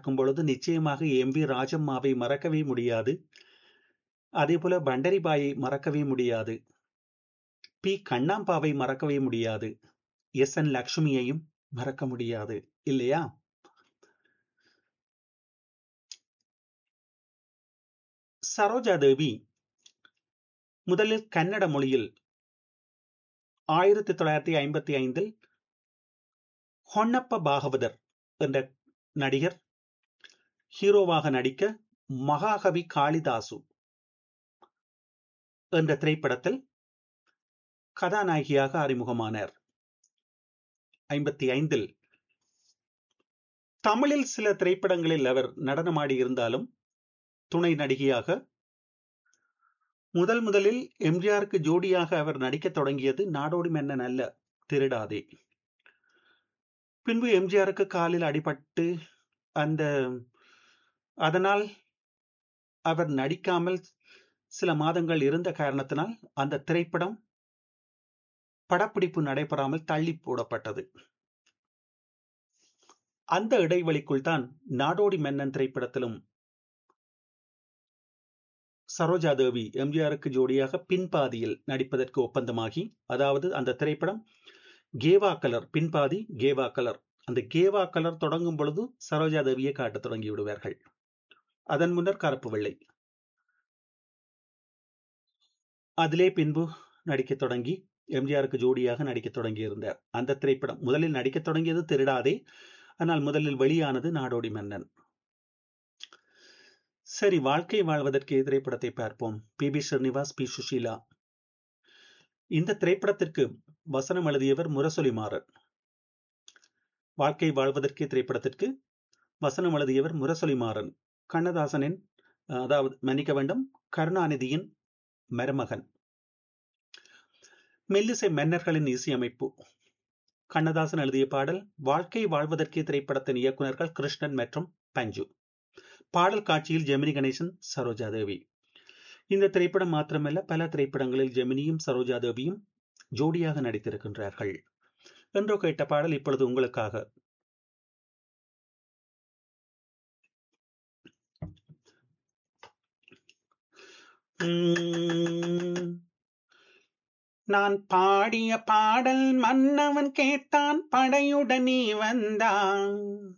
பார்க்கும் பொழுது நிச்சயமாக எம் வி ராஜம்மாவை மறக்கவே முடியாது அதே போல பண்டரிபாயை மறக்கவே முடியாது பி கண்ணாம்பாவை மறக்கவே முடியாது எஸ் என் லக்ஷ்மியையும் மறக்க முடியாது இல்லையா சரோஜா தேவி முதலில் கன்னட மொழியில் ஆயிரத்தி தொள்ளாயிரத்தி ஐம்பத்தி ஐந்தில் ஹொன்னப்ப பாகவதர் என்ற நடிகர் ஹீரோவாக நடிக்க மகாகவி காளிதாசு என்ற திரைப்படத்தில் கதாநாயகியாக அறிமுகமானார் ஐம்பத்தி ஐந்தில் தமிழில் சில திரைப்படங்களில் அவர் நடனமாடி இருந்தாலும் துணை நடிகையாக முதல் முதலில் எம்ஜிஆருக்கு ஜோடியாக அவர் நடிக்க தொடங்கியது நாடோடி மன்னன் அல்ல திருடாதே பின்பு எம்ஜிஆருக்கு காலில் அடிபட்டு அந்த அதனால் அவர் நடிக்காமல் சில மாதங்கள் இருந்த காரணத்தினால் அந்த திரைப்படம் படப்பிடிப்பு நடைபெறாமல் தள்ளி போடப்பட்டது அந்த இடைவெளிக்குள் தான் நாடோடி மன்னன் திரைப்படத்திலும் சரோஜா தேவி எம்ஜிஆருக்கு ஜோடியாக பின்பாதியில் நடிப்பதற்கு ஒப்பந்தமாகி அதாவது அந்த திரைப்படம் கேவா கலர் பின்பாதி கேவா கலர் அந்த கேவா கலர் தொடங்கும் பொழுது சரோஜா தேவியை காட்டத் தொடங்கி விடுவார்கள் அதன் முன்னர் கருப்பு வெள்ளை அதிலே பின்பு நடிக்க தொடங்கி எம்ஜிஆருக்கு ஜோடியாக நடிக்க தொடங்கி இருந்தார் அந்த திரைப்படம் முதலில் நடிக்க தொடங்கியது திருடாதே ஆனால் முதலில் வெளியானது நாடோடி மன்னன் சரி வாழ்க்கை வாழ்வதற்கு திரைப்படத்தை பார்ப்போம் P B Srinivas P Susheela இந்த திரைப்படத்திற்கு வசனம் எழுதியவர் முரசொலி மாறன் வாழ்க்கை வாழ்வதற்கு திரைப்படத்திற்கு வசனம் எழுதியவர் முரசொலி மாறன் கண்ணதாசனின் அதாவது மன்னிக்க வேண்டும் கருணாநிதியின் மருமகன் மெல்லிசை மன்னர்களின் இசையமைப்பு கண்ணதாசன் எழுதிய பாடல் வாழ்க்கை வாழ்வதற்கே திரைப்படத்தின் இயக்குநர்கள் கிருஷ்ணன் மற்றும் பஞ்சு பாடல் காட்சியில் ஜெமினி கணேசன் சரோஜா தேவி இந்த திரைப்படம் மாத்திரமல்ல பல திரைப்படங்களில் ஜெமினியும் சரோஜா தேவியும் ஜோடியாக நடித்திருக்கின்றார்கள் என்றோ கேட்ட பாடல் இப்பொழுது உங்களுக்காக நான் பாடிய பாடல் மன்னவன் கேட்டான் படையுடனே வந்தான்